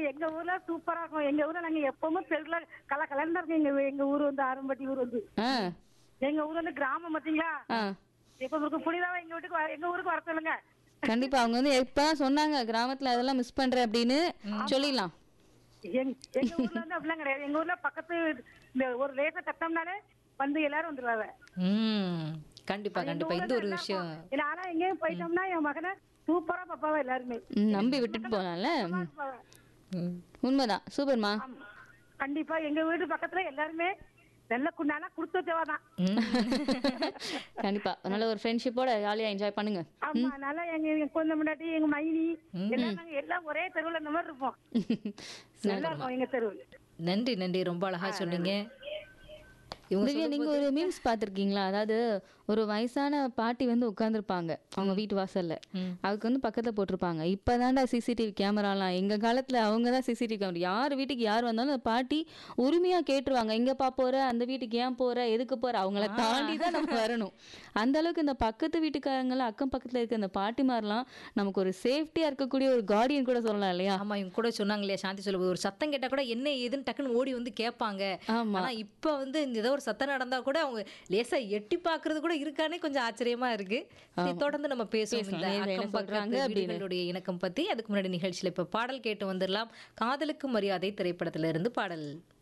எங்க ஊர்ல சூப்பரா இருக்கும் எங்க ஊர்ல நாங்க எப்பவுமே தெருல கல கலந்தா இருக்கும் எங்க எங்க ஊர் வந்து ஆரம்பட்டி ஊர் வந்து ஆ எங்க ஊர் வந்து கிராமம் பாத்தீங்களா ஆ இப்ப உங்களுக்கு புனிதாவா எங்க வீட்டுக்கு வர- எங்க ஊருக்கு வர சொல்லுங்க கண்டிப்பா அவங்க வந்து எப்பதான் சொன்னாங்க கிராமத்துல அதெல்லாம் மிஸ் பண்றேன் அப்படின்னு சொல்லிடலாம் எங்க எங்க ஊர்ல வந்து அப்படிலாம் கிடையாது எங்க ஊர்ல பக்கத்து இந்த ஒரு லேசா தட்டம்னாலே வந்து எல்லாரும் வந்துருவாங்க ம் கண்டிப்பா கண்டிப்பா இந்த ஒரு விஷயம் இல்ல ஆனா எங்கேயும் போயிட்டோம்னா என் மகனை சூப்பரா பாப்பாவா எல்லாருமே ம், நம்பி விட்டுட்டு போலாம்ல ம். பாப்பாவ. ம். உண்மைதான் சூப்பர்மா ஆமா. கண்டிப்பா எங்க வீட்டு பக்கத்துல எல்லாருமே வெள்ள குண்டானா குடுத்து வச்சவாதான் கண்டிப்பா நல்ல ஒரு ஃப்ரெண்ட்ஷிப்போட ஜாலியா என்ஜாய் பண்ணுங்க ஆமா அதனால எங்க எங்க குழந்தை முன்னாடி எங்க மைனி எல்லாம் நாங்க எல்லாம் ஒரே தெருவுல இந்த மாதிரி இருப்போம் நல்லா இருக்கும் எங்க தெருவு நன்றி நன்றி ரொம்ப அழகா சொன்னீங்க இவங்க திவ்யா நீங்க ஒரு மீம்ஸ் பார்த்திருக்கீங்களா அதாவது ஒரு வயசான பாட்டி வந்து உட்கார்ந்துருப்பாங்க அவங்க வீட்டு வாசல்ல அதுக்கு வந்து பக்கத்துல போட்டிருப்பாங்க இப்பதான்டா சிசிடிவி கேமராலாம் எங்க காலத்துல அவங்க தான் சிசிடிவி கேமரா யார் வீட்டுக்கு யார் வந்தாலும் அந்த பாட்டி உரிமையா கேட்டுருவாங்க எங்கப்பா போற அந்த வீட்டுக்கு ஏன் போற எதுக்கு போற அவங்கள தாண்டி தான் நம்ம வரணும் அந்த அளவுக்கு இந்த பக்கத்து வீட்டுக்காரங்கள அக்கம் பக்கத்துல இருக்க அந்த பாட்டிமாரெல்லாம் நமக்கு ஒரு சேஃப்டியா இருக்கக்கூடிய ஒரு கார்டியன் கூட சொல்லலாம் இல்லையா ஆமா இவங்க கூட சொன்னாங்க இல்லையா சாந்தி சொல்லும்போது ஒரு சத்தம் கேட்டா கூட என்ன ஏதுன்னு டக்குன்னு ஓடி வந்து கேட்பாங்க ஆமா. ஆனா இப்ப வந்து இந்த ஏதோ ஒரு சத்தம் நடந்தா கூட அவங்க லேசா எட்டி பாக்குறது கூட இருக்கானே கொஞ்சம் ஆச்சரியமா இருக்கு சரி, தொடர்ந்து நம்ம பேசுவோம் பேசலாம். இந்த நேர்ல என்ன அக்கம் சொல்றாங்க பக்கத்து அப்படின்னு. வீடுகளுடைய இணக்கம் பத்தி அதுக்கு முன்னாடி நிகழ்ச்சியில இப்ப பாடல் கேட்டு வந்துடலாம் காதலுக்கு மரியாதை திரைப்படத்துல இருந்து பாடல்